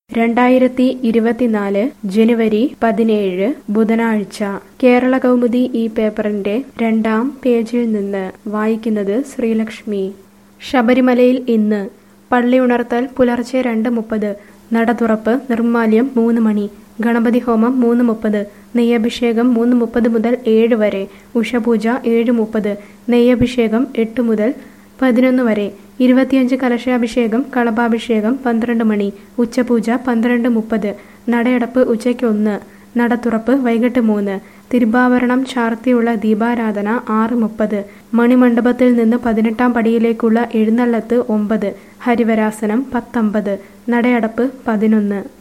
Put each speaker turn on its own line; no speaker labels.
രണ്ടായിരത്തി ഇരുപത്തിനാല് ജനുവരി പതിനേഴ് ബുധനാഴ്ച കേരള കൗമുദി ഈ പേപ്പറിന്റെ രണ്ടാം പേജിൽ നിന്ന് വായിക്കുന്നത് ശ്രീലക്ഷ്മി ശബരിമലയിൽ ഇന്ന് പള്ളി ഉണർത്തൽ പുലർച്ചെ രണ്ട് മുപ്പത് നട തുറപ്പ് നിർമ്മാല്യം മൂന്ന് മണി ഗണപതി ഹോമം മൂന്ന് മുപ്പത് നെയ്യഭിഷേകം മൂന്ന് മുപ്പത് മുതൽ ഏഴ് വരെ ഉഷപൂജ ഏഴ് മുപ്പത് നെയ്യഭിഷേകം എട്ട് മുതൽ പതിനൊന്ന് വരെ ഇരുപത്തിയഞ്ച് കലശാഭിഷേകം കളഭാഭിഷേകം പന്ത്രണ്ട് മണി ഉച്ചപൂജ പന്ത്രണ്ട് മുപ്പത് നടയടപ്പ് ഉച്ചയ്ക്ക് ഒന്ന് നടത്തുറപ്പ് വൈകിട്ട് മൂന്ന് തിരുവാഭരണം ചാർത്തിയുള്ള ദീപാരാധന ആറ് മുപ്പത് മണിമണ്ഡപത്തിൽ നിന്ന് പതിനെട്ടാം പടിയിലേക്കുള്ള എഴുന്നള്ളത്ത് ഒമ്പത് ഹരിവരാസനം പത്തൊമ്പത് നടയടപ്പ് പതിനൊന്ന്